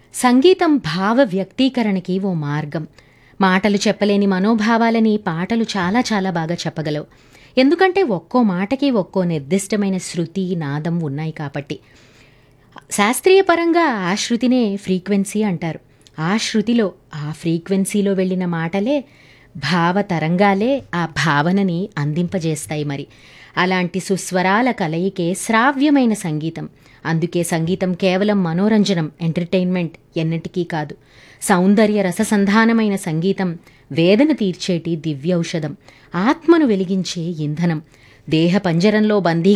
సంగీతం భావ వ్యక్తీకరణకి ఓ మార్గం మాటలు చెప్పలేని మనోభావాలని పాటలు చాలా చాలా బాగా చెప్పగలవు ఎందుకంటే ఒక్కో మాటకి ఒక్కో నిర్దిష్టమైన శృతి నాదం ఉన్నాయి కాబట్టి శాస్త్రీయ పరంగా ఆ శృతినే ఫ్రీక్వెన్సీ అంటారు ఆ శృతిలో ఆ ఫ్రీక్వెన్సీలో వెళ్ళిన మాటలే భావ తరంగాలే ఆ భావనని అందింపజేస్తాయి మరి అలాంటి సుస్వరాల కలయికే శ్రావ్యమైన సంగీతం అందుకే సంగీతం కేవలం మనోరంజనం ఎంటర్టైన్మెంట్ ఎన్నటికీ కాదు సౌందర్య రససంధానమైన సంగీతం వేదన తీర్చేటి దివ్యౌషధం ఆత్మను వెలిగించే ఇంధనం దేహ పంజరంలో బందీ